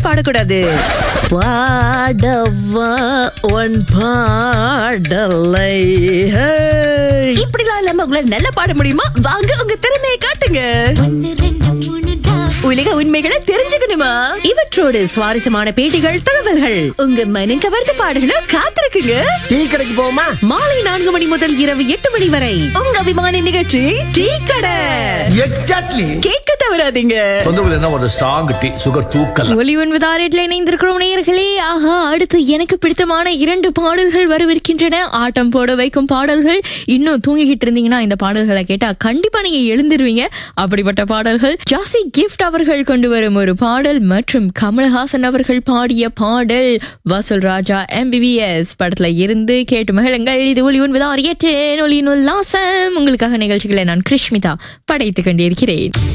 பாடக்கூடாது பாடவா உன் பாடலை ஹே. இப்படிலாம் இல்லாம உங்களால நல்லா பாட முடியுமா வாங்க உங்க திறமையை காட்டுங்க உலக உண்மைகளை தெரிஞ்சுக்கணுமா இவற்றோடு சுவாரஸ்யமான பேட்டிகள் தகவல்கள் உங்க மனம் கவர்ந்த பாடல்களை காத்திருக்குங்க டீ கடைக்கு போமா மாலை நான்கு மணி முதல் இரவு எட்டு மணி வரை உங்க அபிமான நிகழ்ச்சி டீ கடை எக்ஸாக்ட்லி கேட்க தவறாதீங்க தொந்தரவு என்ன ஒரு ஸ்ட்ராங் டீ சுகர் தூக்கல் ஒலி ஒன்பது ஆறு இணைந்திருக்கிறோம் நேயர்களே ஆஹா அடுத்து எனக்கு பிடித்தமான இரண்டு பாடல்கள் வரவிருக்கின்றன ஆட்டம் போட வைக்கும் பாடல்கள் இன்னும் தூங்கிக்கிட்டு இருந்தீங்கன்னா இந்த பாடல்களை கேட்டா கண்டிப்பா நீங்க எழுந்திருவீங்க அப்படிப்பட்ட பாடல்கள் ஜாசி கிஃப்ட் அவர்கள் கொண்டு வரும் ஒரு பாடல் மற்றும் கமல்ஹாசன் அவர்கள் பாடிய பாடல் வாசல் ராஜா எம்பிபிஎஸ் படத்துல இருந்து கேட்டு மகிழுங்கள் இது ஒலி ஒன்பது ஆறு எட்டு ஒலி உல்லாசம் உங்களுக்காக நிகழ்ச்சிகளை நான் கிருஷ்மிதா படைத்துக் கொண்டிருக்கிறேன்